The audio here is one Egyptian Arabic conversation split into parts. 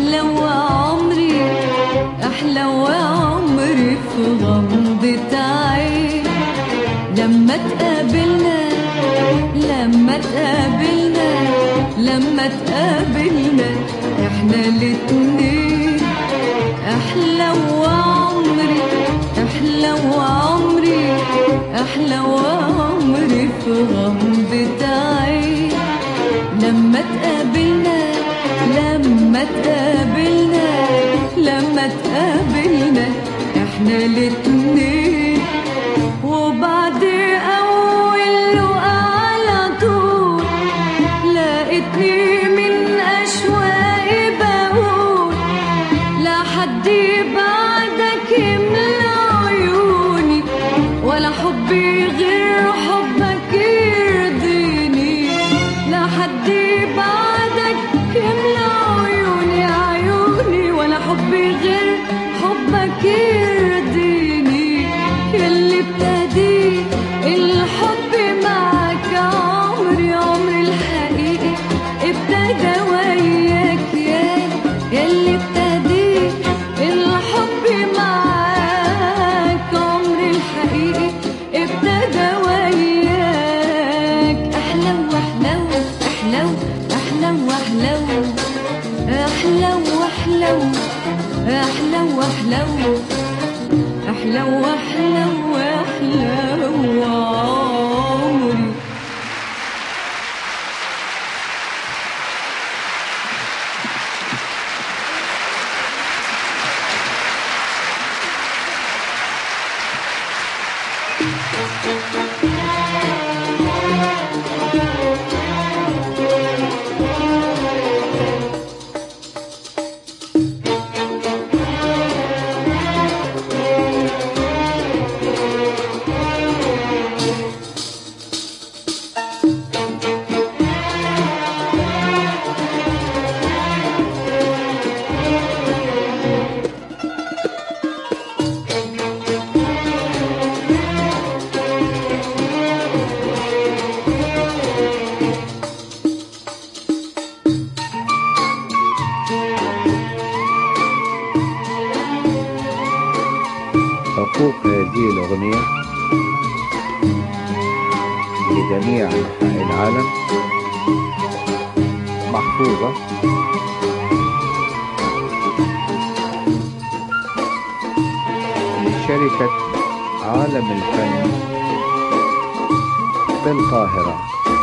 أحلى وعمري أحلى وعمري في غمضة عين لما تقابلنا لما تقابلنا لما تقابلنا احنا الاتنين احلى وعمري احلى وعمري احلى وعمري في غمضة عين لما تقابلنا لما تقابلنا لما تقابلنا احنا الاتنين وبعد اول لقاء على طول لقيتني من اشواقي بقول لا حد بعدك يملى عيوني ولا حبي غير حبك يرضيني لا حد بعدك يملى عيوني عيوني ولا حبي غير حبك يرضيني يلي ابتديت الحب معك عمري عمري الحقيقي ابتدى وياك يا يلي ابتديت الحب معاك عمري الحقيقي ابتدى وياك احلى واحلى احلى احلى واحلى احلى واحلى احلى واحلى احلى واحلى واحلى وعمري حقوق هذه الأغنية لجميع أنحاء العالم محفوظة لشركة عالم الفن بالقاهرة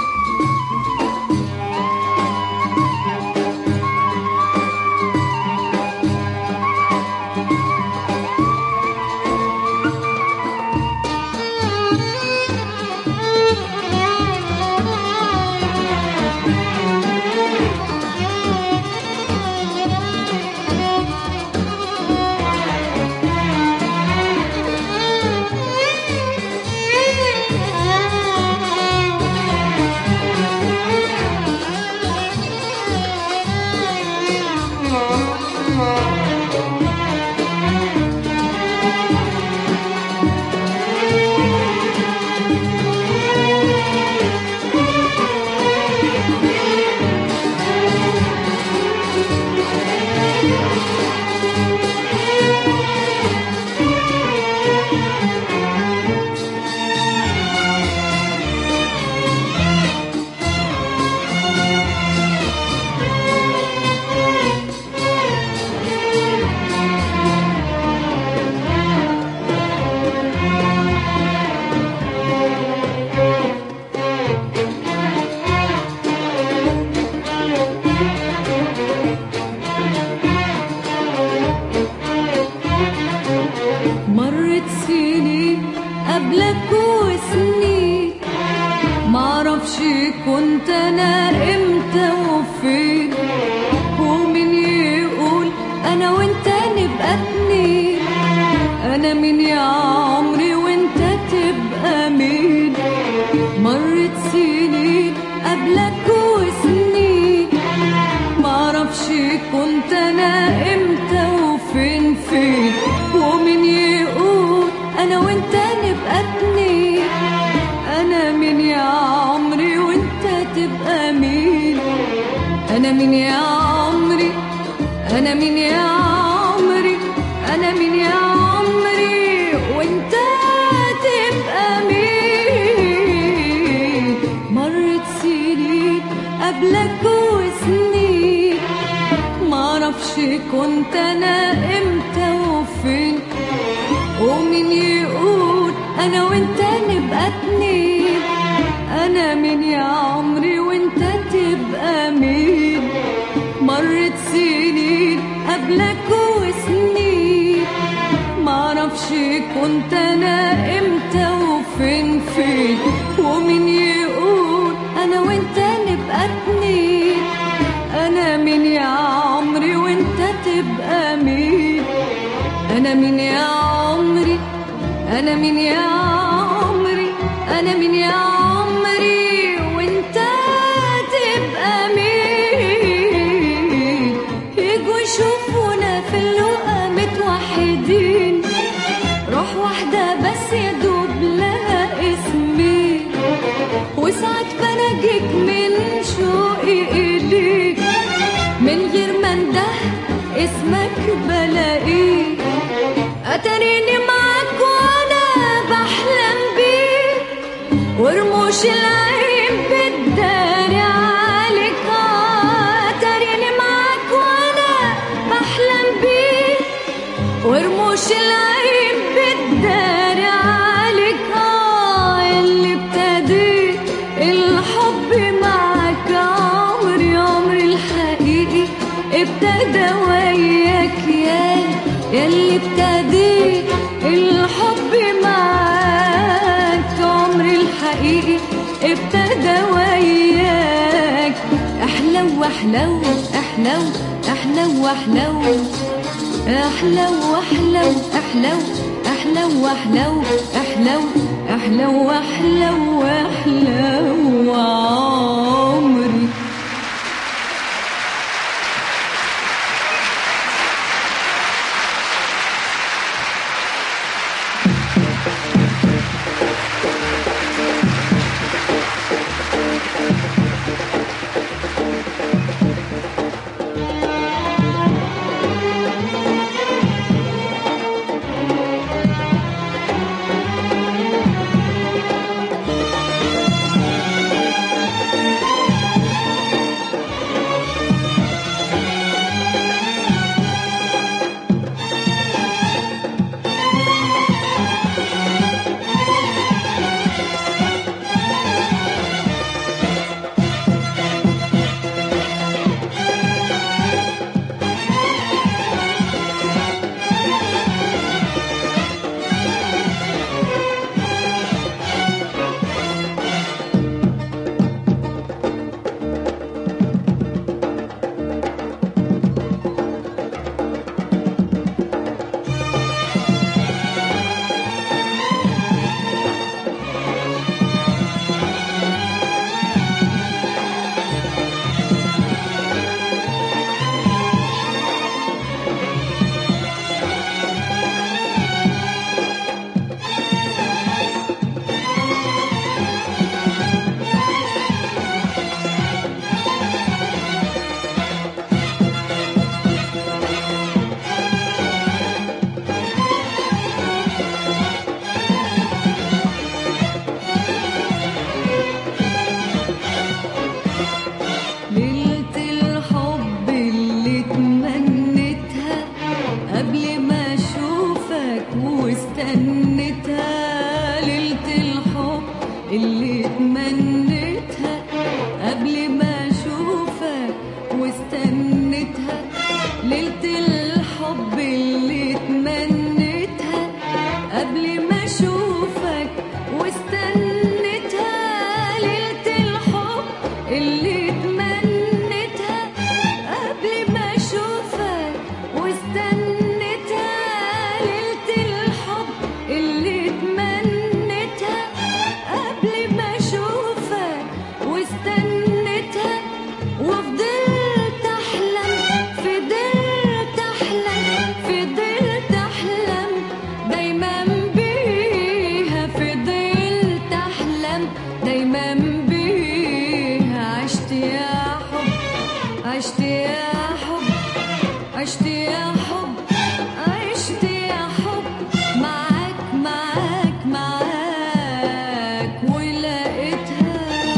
مرت سنين قبلك وسنين معرفش كنت انا امتى وفين ومين يقول انا وانت نبقى اتنين انا مين يا عمري وانت تبقى مين مرت سنين قبلك وسنين معرفش كنت انا امتى وفين فين ومين يقول انا وانت نبقى اتنين انا مين يا عمري وانت تبقى مين انا مين يا عمري انا انا مين يا عمري انا مين يا عمري وانت تبقى مين مرت سنين قبلك وسنين معرفش كنت انا امتى وفين ومين يقول انا وانت نبقى اتنين انا مين يا عمري وانت تبقى مين مرت سنين قبلك وسنين معرفش كنت انا امتى وفين فين ومين يقول انا وانت نبقى اتنين انا مين يا عمري وانت تبقى مين انا مين يا عمري انا مين يا عمري انا مين يا عمري وانت تبقى مين يجوا يشوفونا في اللقا متوحدين روح واحدة بس يا دوب لها اسمي وساعات بنجيك من شوقي إليك من غير ما انده اسمك بلاقيك أتريني معاك وأنا بحلم بيك ورموش العين بتداري عليك أتريني معاك وأنا بحلم بيك ورموش العين بتداري عليك آه اللي ابتديت الحب معاك عمري عمري الحقيقي ابتدى وياك يا يا اللي ابتديت الحب معاك عمري الحقيقي ابتدى وياك احلو واحلو احلو احلو واحلو احلو واحلو احلو احلو واحلو احلو احلو واحلو واحلو عمري ليلة الحب اللي تمنيتها قبل ما اشوفك واستنيتها ليلة الحب اللي تمنيتها قبل ما اشوفك واستنيتها ليلة الحب اللي تمنيتها قبل ما اشوفك واستنيتها ليلة الحب اللي تمنيتها قبل ما اشوفك واستنيتها ليلة الحب اللي تمنيتها قبل ما اشوفك واستنيتها وفضلت احلم فضلت احلم فضلت يا حب عشت يا حب معاك معاك معاك ولقيتها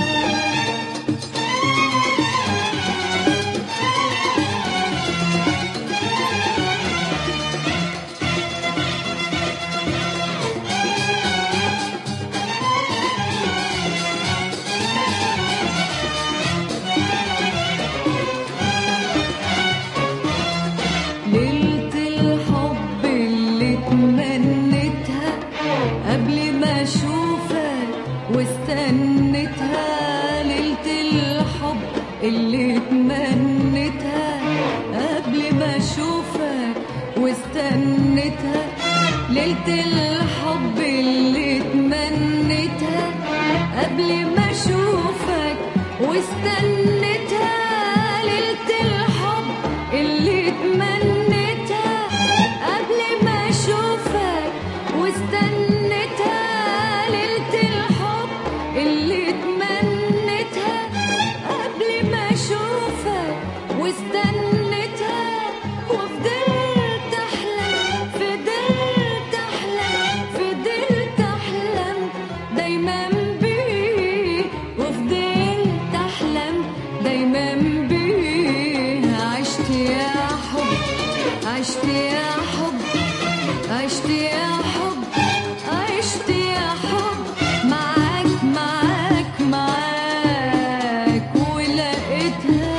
ليلة الحب اللي تمنيتها قبل ما اشوفك واستنيتها ليلة الحب اللي تمنيتها قبل ما اشوفك واستنيتها ليلة الحب اللي تمنيتها قبل ما اشوفك واستنيتها ليلة الحب اللي تمنيتها قبل ما اشوفك واستنيتها ليلة الحب اللي تمنيتها قبل ما اشوفك واستنيتها وفضلت احلم فضلت احلم فضلت احلم دايما بيه وفضلت احلم دايما بيه عشت يا حب عشت يا حب عشت يا حب عشت يا حب معاك معاك معاك ولقيتها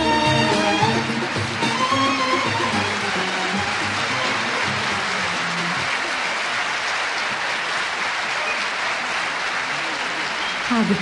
حاضر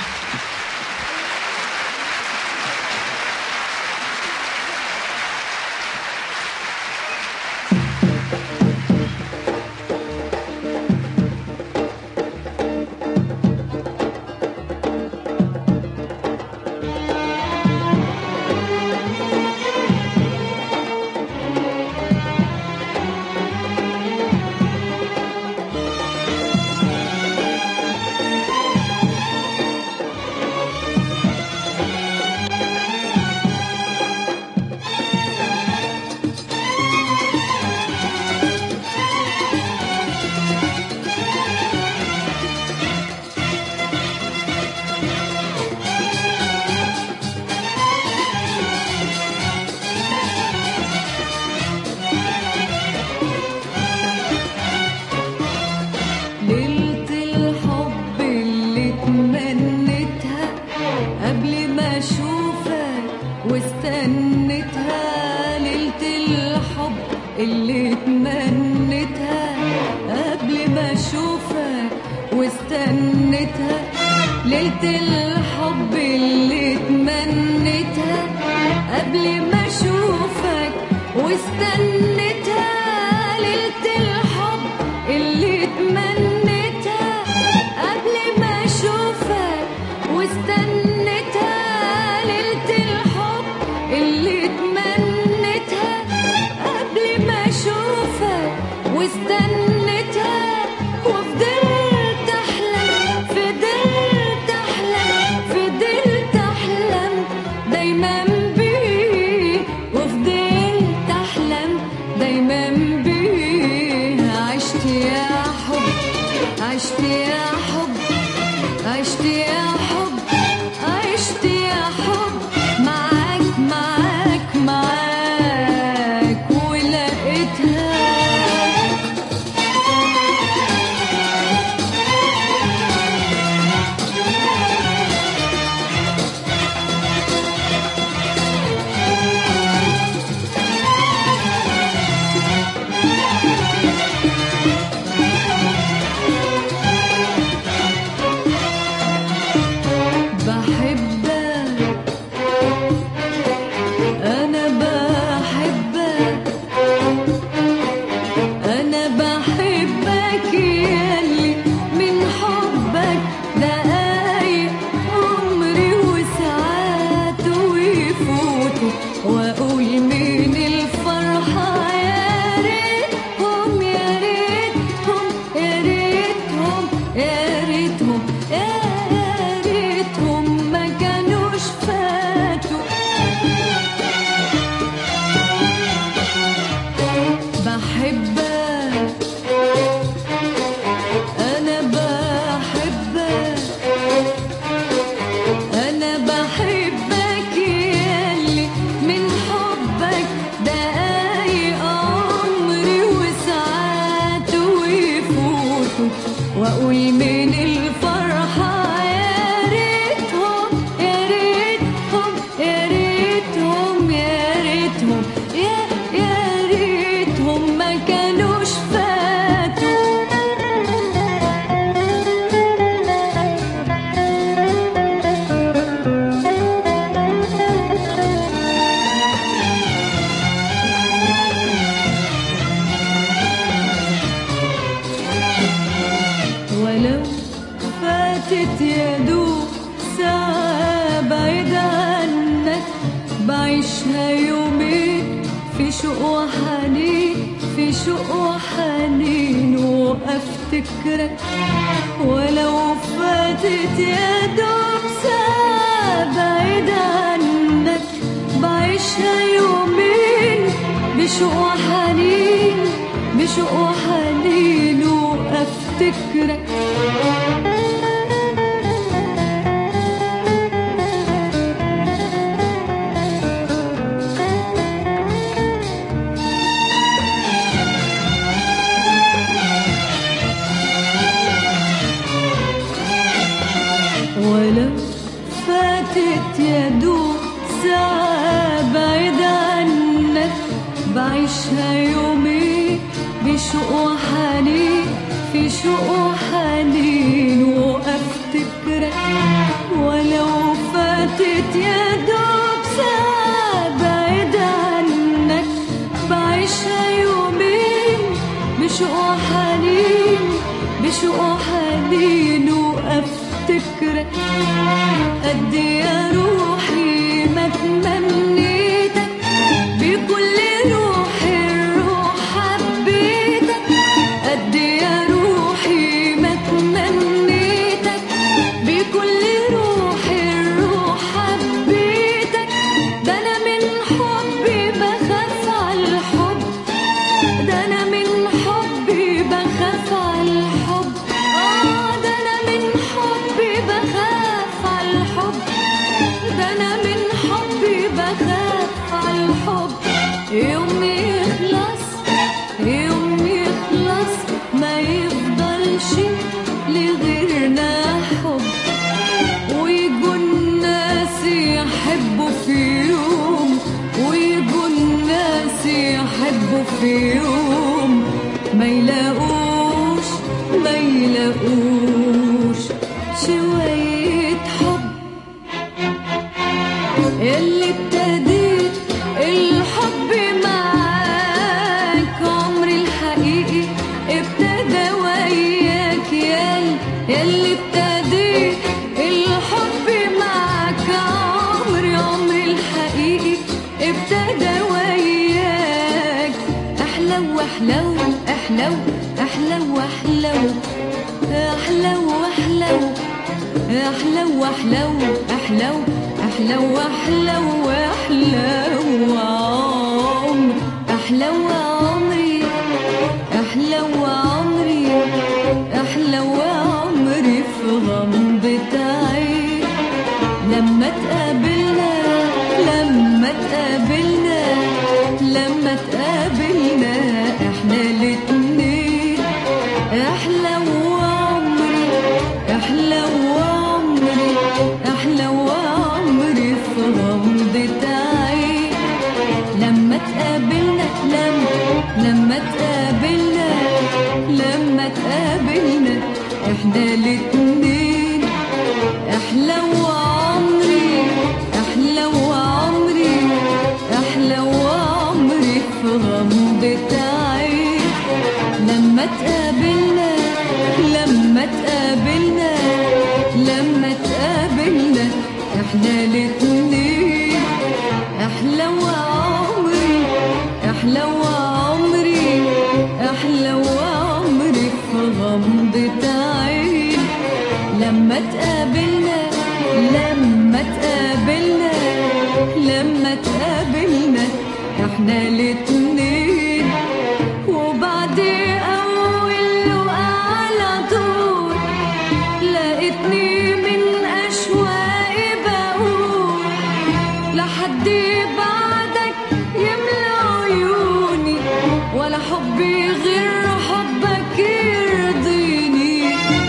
ليلة الحب اللي تمنيتها قبل ما اشوفك واستنيتها ليلة الحب اللي تمنيتها قبل ما اشوفك واستنيتها ليلة الحب اللي تمنيتها قبل ما اشوفك واستنيتها ليلة الحب اللي تمنيتها قبل ما اشوفك واستنيتها ليلة الحب اللي تمنيتها قبل ما اشوفك واستنيتها وفضلت احلم فضلت احلم فضلت احلم دايما بيه وفضلت احلم دايما بيه عشت يا حب عشت يا حب عشت يا حب عشت يا حب معاك معاك معاك ولقيتها واقول من الفرحة يا ريتهم يا ريتهم يا ريتهم يا ريتهم يا يا ريتهم ما كانوش فاتوا ولو فاتت يا دوب ساعة بعيد عنك بعيشها يومين في شوق وحنين في شوق وحنين وافتكرك ولو فاتت يا دوب ساعة بعيد عنك بعيشها يومين بشوق وحنين بشوق وحنين وافتكرك ولو فاتت يا دوب ساعة بعيد عنك بعيشها يومين بشوق وحنين في شوق وحنين وافتكرك ولو فاتت يا دوب ساعة بعيد عنك بعيشها يومين بشوق وحنين بشوق وحنين وافتكرك قد يا روحي ما تمنيتك بكل روحي الروح حبيتك قد يا روحي ما تمنيتك بكل روحي الروح حبيتك ده انا من حبي بخاف على الحب ده انا من حبي بخاف على الحب اه ده انا من حبي بخاف على الحب ده انا من حبي بخاف على الحب يوم يخلص يوم يخلص ما يفضلش لغيرنا حب ويجوا الناس يحبوا في يوم ويجوا الناس يحبوا في يوم ما يلاقوش ما يلاقوش شوية حب اللي ابتديت الحب معاك عمري الحقيقي ابتدى وياك يا اللي ابتديت الحب معاك عمري عمري الحقيقي ابتدى وياك احلى واحلو احلو احلو واحلو احلو واحلو احلو واحلو احلو احلو واحلو واحلو عمر احلو عمري احلو عمري احلو عمري في غمضة عين لما تقابلنا لما تقابلنا لما تقابلنا احنا الاتنين احلى وعمري احلى وعمري احلى وعمري في غمضة عين لما تقابلنا لما لما تقابلنا لما تقابلنا احنا الاتنين احلى وعمري احلى وعمري احلى وعمري في غمضة عين لما تقابلنا لما تقابلنا لما تقابلنا احنا الاتنين احلى وعمري احلى وعمري احلى وعمري في غمضة عين لما تقابلنا لما تقابلنا لما تقابلنا احنا الاتنين وبعد اول وقع طول لقيتني من اشواقي بقول لحد بعدك يملى عيوني ولا حبي غير حبك يرضيني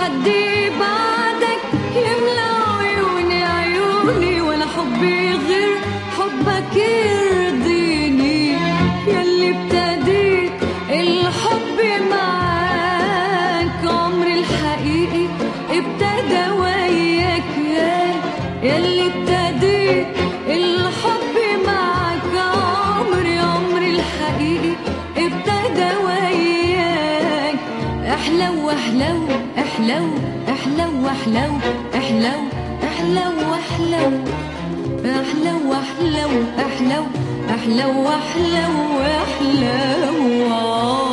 حد بعدك يملى عيوني عيوني ولا حبي غير حبك يرضيني ياللي ابتديت الحب معاك عمري الحقيقي ابتدى وياك يا ياللي ابتديت الحب معاك عمري عمري الحقيقي ابتدى وياك احلو واحلو احلو احلو واحلو احلو احلو واحلو احلو واحلو احلو احلو واحلو احلو